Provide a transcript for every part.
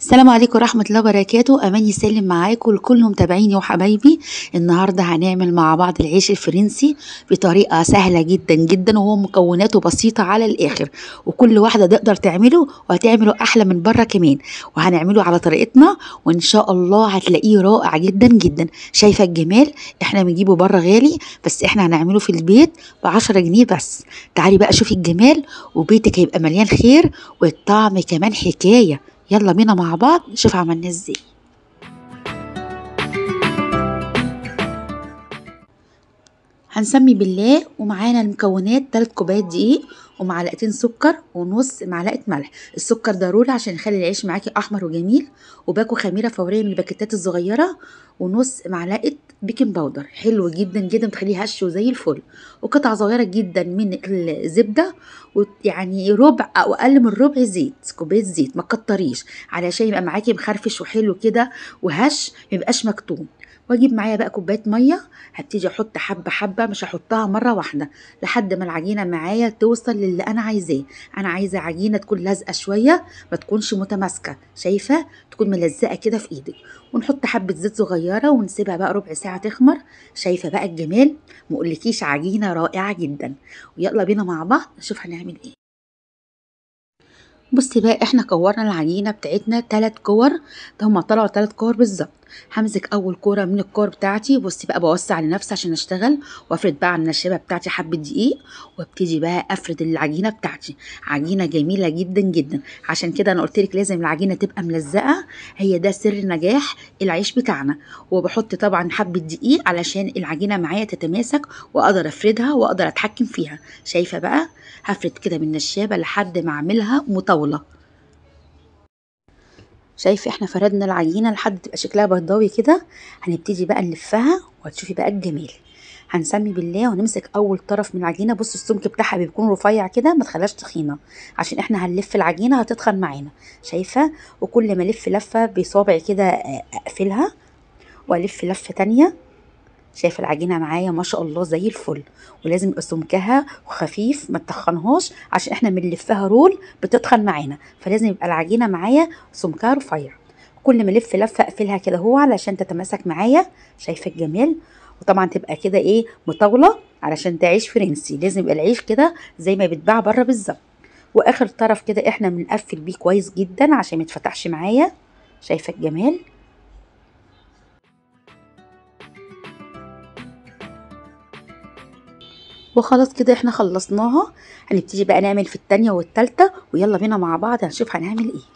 السلام عليكم ورحمة الله وبركاته أمان يسلم معاكم لكل متابعيني وحبايبي النهاردة هنعمل مع بعض العيش الفرنسي بطريقة سهلة جدا جدا وهو مكوناته بسيطة على الآخر وكل واحدة تقدر تعمله وهتعمله أحلى من بره كمان وهنعمله على طريقتنا وإن شاء الله هتلاقيه رائع جدا جدا شايفة الجمال احنا بنجيبه بره غالي بس احنا هنعمله في البيت بعشرة جنيه بس تعالي بقى شوفي الجمال وبيتك هيبقى مليان خير والطعم كمان حكاية يلا بينا مع بعض نشوف عملناه ازاي هنسمي بالله ومعانا المكونات 3 كوبايات دقيق ومعلقتين سكر ونص معلقه ملح السكر ضروري عشان يخلي العيش معاكي احمر وجميل وباكو خميره فوريه من الباكيتات الصغيره ونص معلقه بيكنج باودر حلو جدا جدا بتخليه هش وزي الفل وقطعه صغيره جدا من الزبده ويعني ربع او اقل من ربع زيت كوبايه زيت ما تكتريش علشان يبقى معاكي مخرفش وحلو كده وهش ما يبقاش مكتوم واجيب معايا بقى كوبايه ميه هبتدي احط حبه حبه مش هحطها مره واحده لحد ما العجينه معايا توصل للي انا عايزاه انا عايزه عجينه تكون لازقه شويه ما تكونش متماسكه شايفه تكون ملزقه كده في ايدك ونحط حبه زيت صغيره ونسيبها بقى ربع ساعه تخمر شايفه بقى الجمال مقولكيش عجينه رائعه جدا ويلا بينا مع بعض نشوف هنعمل ايه بصي بقى احنا كورنا العجينه بتاعتنا تلات كور ده هما طلعوا تلات كور بالظبط همسك اول كوره من الكور بتاعتي بصي بقى بوسع لنفسي عشان اشتغل وافرد بقى على النشابه بتاعتي حبه دقيق وابتدي بقى افرد العجينه بتاعتي عجينه جميله جدا جدا عشان كده انا قلت لك لازم العجينه تبقى ملزقه هي ده سر نجاح العيش بتاعنا وبحط طبعا حبه دقيق علشان العجينه معايا تتماسك واقدر افردها واقدر اتحكم فيها شايفه بقى هفرد كده بالنشابه لحد ما اعملها مطوله شايفه احنا فردنا العجينه لحد تبقى شكلها بيضاوي كده هنبتدي بقى نلفها وهتشوفي بقى الجمال هنسمي بالله ونمسك اول طرف من العجينه بص السمك بتاعها بيكون رفيع كده ما تخليهاش تخينه عشان احنا هنلف العجينه هتتخن معانا شايفه وكل ما الف لفه بصابعي كده اقفلها والف لفه تانية شايفه العجينه معايا ما شاء الله زي الفل ولازم يبقى سمكها خفيف ما تخنهاش عشان احنا بنلفها رول بتتخن معانا فلازم يبقى العجينه معايا سمكها رفيع كل ما الف لفه اقفلها كده هو علشان تتماسك معايا شايفه الجمال وطبعا تبقى كده ايه مطاوله علشان ده عيش فرنسي لازم يبقى العيش كده زي ما بيتباع بره بالظبط واخر طرف كده احنا بنقفل بيه كويس جدا عشان ما يتفتحش معايا شايفه الجمال وخلاص كده احنا خلصناها هنبتدي بقى نعمل في التانية والتالتة ويلا بينا مع بعض هنشوف هنعمل ايه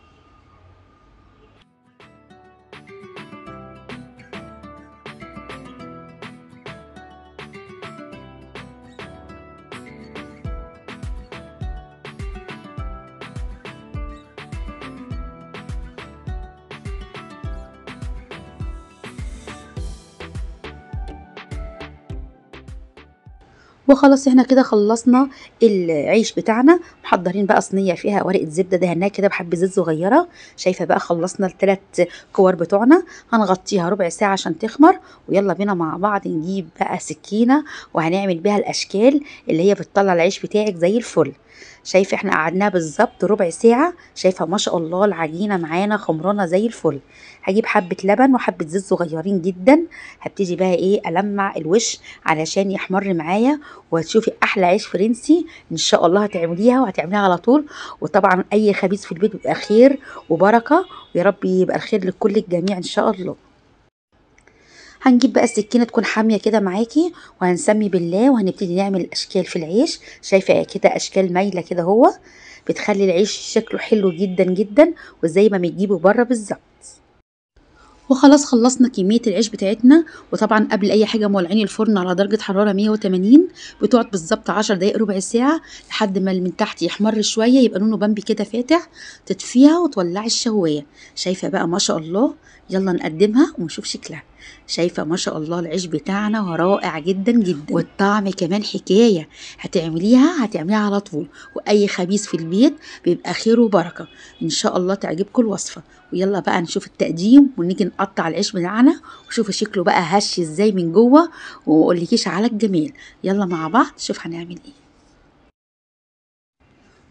وخلاص احنا كده خلصنا العيش بتاعنا محضرين بقى صينيه فيها ورقه زبده دهناها كده بحبه زيت صغيره شايفه بقى خلصنا الثلاث كور بتوعنا هنغطيها ربع ساعه عشان تخمر ويلا بينا مع بعض نجيب بقى سكينه وهنعمل بيها الاشكال اللي هي بتطلع العيش بتاعك زي الفل شايفه احنا قعدناها بالظبط ربع ساعه شايفه ما شاء الله العجينه معانا خمرانه زي الفل هجيب حبه لبن وحبه زيت صغيرين جدا هبتدي بقى ايه المع الوش علشان يحمر معايا وهتشوفي احلى عيش فرنسي ان شاء الله هتعمليها وهتعمليها على طول وطبعا اي خبيث في البيت بيبقى خير وبركه ويا رب يبقى الخير لكل الجميع ان شاء الله هنجيب بقى السكينه تكون حاميه كده معاكي وهنسمي بالله وهنبتدي نعمل الاشكال في العيش شايفه كده اشكال مايله كده هو بتخلي العيش شكله حلو جدا جدا وزي ما بتجيبه بره بالظبط وخلاص خلصنا كميه العيش بتاعتنا وطبعا قبل اي حاجه مولعين الفرن على درجه حراره 180 بتقعد بالظبط 10 دقائق ربع ساعه لحد ما من تحت يحمر شويه يبقى لونه بامبي كده فاتح تطفيها وتولعي الشوايه شايفه بقى ما شاء الله يلا نقدمها ونشوف شكلها شايفه ما شاء الله العيش بتاعنا رائع جدا جدا والطعم كمان حكايه هتعمليها هتعمليها على طول واي خبيث في البيت بيبقى خير وبركه ان شاء الله تعجبكم الوصفه ويلا بقى نشوف التقديم ونيجي نقطع العيش بتاعنا وشوفوا شكله بقى هش ازاي من جوه ومقولكيش على الجمال يلا مع بعض شوف هنعمل ايه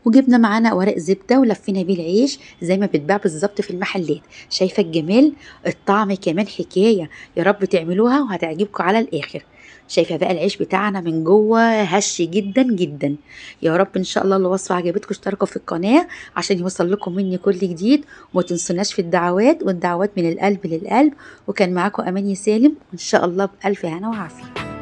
وجبنا معانا ورق زبدة ولفينا بيه العيش زي ما بتباع بالظبط في المحلات شايفة الجمال الطعم كمان حكاية يا رب تعملوها وهتعجبكم على الآخر شايفة بقى العيش بتاعنا من جوه هش جدا جدا يا رب ان شاء الله الوصفة عجبتكم اشتركوا في القناة عشان يوصل لكم مني كل جديد وما تنسوناش في الدعوات والدعوات من القلب للقلب وكان معاكم اماني سالم وان شاء الله بألف هنا وعافية